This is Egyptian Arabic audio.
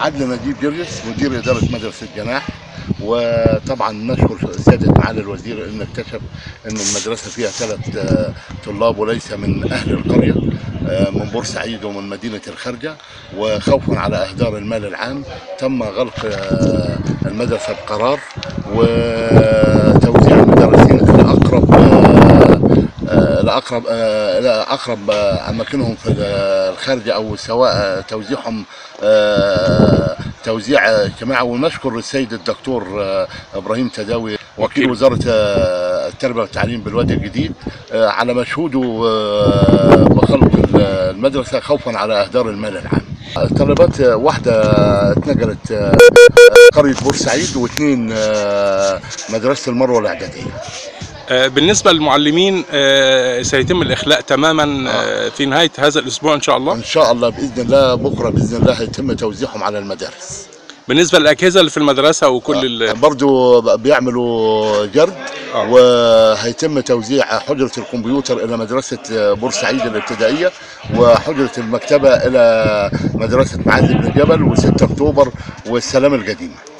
عدل نجيب جرجس مدير إدارة مدرسة جناح وطبعا نشكر سيادة معالي الوزير انه اكتشف ان المدرسة فيها ثلاث آه، طلاب وليس من اهل القرية آه، من بورسعيد ومن مدينة الخرجة وخوفا على اهدار المال العام تم غلق آه، المدرسة بقرار وتوزيع المدرسين الى اقرب آه، آه، لاقرب آه، لاقرب آه، اماكنهم في الخارج او سواء آه، توزيعهم آه، توزيع آه، اجتماعي ونشكر السيد الدكتور آه، ابراهيم تداوي وكيل وزاره آه، التربيه والتعليم بالوادي الجديد آه، على مجهوده آه، بخلق المدرسه خوفا على اهدار المال العام. الطالبات آه، واحده اتنقلت آه، قريه بورسعيد واثنين آه، مدرسه المروه الاعداديه. آه، بالنسبة للمعلمين آه، سيتم الإخلاء تماما آه، في نهاية هذا الأسبوع إن شاء الله ان شاء الله باذن الله بكره باذن الله هيتم توزيعهم على المدارس. بالنسبة للأجهزة اللي في المدرسة وكل ال... برضو بيعملوا جرد آه. وهيتم توزيع حجرة الكمبيوتر إلى مدرسة بورسعيد الابتدائية وحجرة المكتبة إلى مدرسة معاذ بن جبل و6 أكتوبر والسلام القديمة